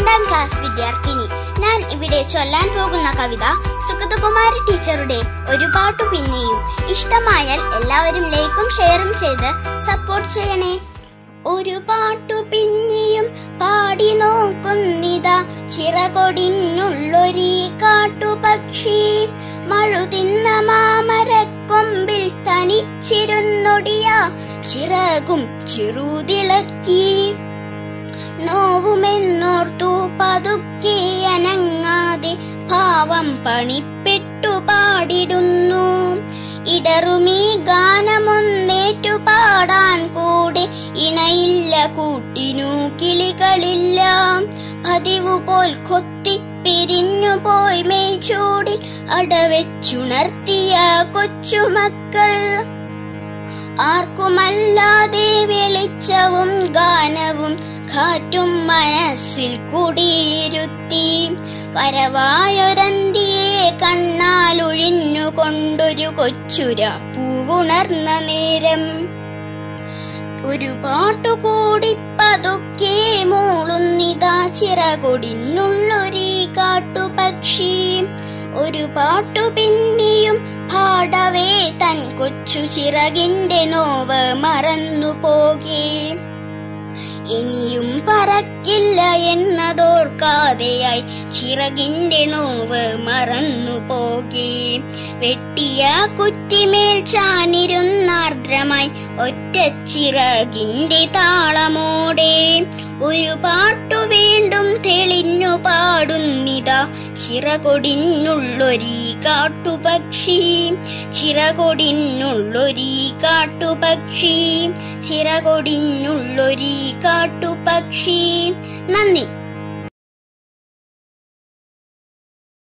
രണ്ടാം ക്ലാസ് വിദ്യാർത്ഥിനി ഞാൻ ഇവിടെ ചൊല്ലാൻ പോകുന്ന കവിത സുഗതകുമാരി ടീച്ചറുടെ ഒരു പാട്ടു പിന്നെയും ഇഷ്ടമായാൽ എല്ലാവരും ലൈക്കും ഷെയറും ചെയ്ത് സപ്പോർട്ട് ചെയ്യണേ ഒരു പാട്ടു പിന്നെയും പാടി നോക്കുന്നിതാ ചിറകൊടിനുള്ളൊരീ കാട്ടുപക്ഷി മഴുതിന്ന മാമരക്കൊമ്പിൽ തനിച്ചിരുന്നൊടിയ ചിറകും ചെറുതിളക്കി നോവുമെന്നോർത്തു പതുക്കെ അനങ്ങാതെ ഭാവം പണിപ്പെട്ടു പാടിടുന്നു ഇടറുമീ ഗാനമൊന്നേറ്റു പാടാൻ കൂടെ ഇണയില്ല കൂട്ടിനു കിളികളില്ല പതിവു പോൽ കൊത്തി പിരിഞ്ഞു പോയി മേച്ചൂടിൽ അടവെച്ചുണർത്തിയ കൊച്ചുമക്കൾ ആർക്കുമല്ലാതെ വെളിച്ചവും ഗാനവും കാറ്റും മനസ്സിൽ കുടിയിരുത്തി വരവായൊരന്തിയെ കണ്ണാലൊഴിഞ്ഞുകൊണ്ടൊരു കൊച്ചുര പൂവുണർന്ന നേരം ഒരു പാട്ടുകൂടി പതുക്കെ മൂളുന്നിതാ ചിറകൊടിനുള്ളൊരീ കാട്ടുപക്ഷി ഒരു പാട്ടു പിന്നെയും പാടവേ തൻ കൊച്ചു ചിറകിന്റെ നോവ് മറന്നു പോകേ ഇനിയും പറക്കില്ല എന്നതോർക്കാതെയായി ചിറകിന്റെ നോവ് മറന്നു പോകേ വെട്ടിയ കുറ്റിമേൽ ചാനിരുന്നാർദ്രമായി ഒറ്റ ചിറകിന്റെ താളമോടെ ഒരു പാട്ടു വീണ്ടും തെളിഞ്ഞു പാടുന്നിതാ ചിറകൊടിനുള്ളൊരീ കാട്ടുപക്ഷി ചിറകൊടിനുള്ളൊരീ കാട്ടുപക്ഷി ചിറകൊടിനുള്ളൊരീ കാട്ടുപക്ഷി നന്ദി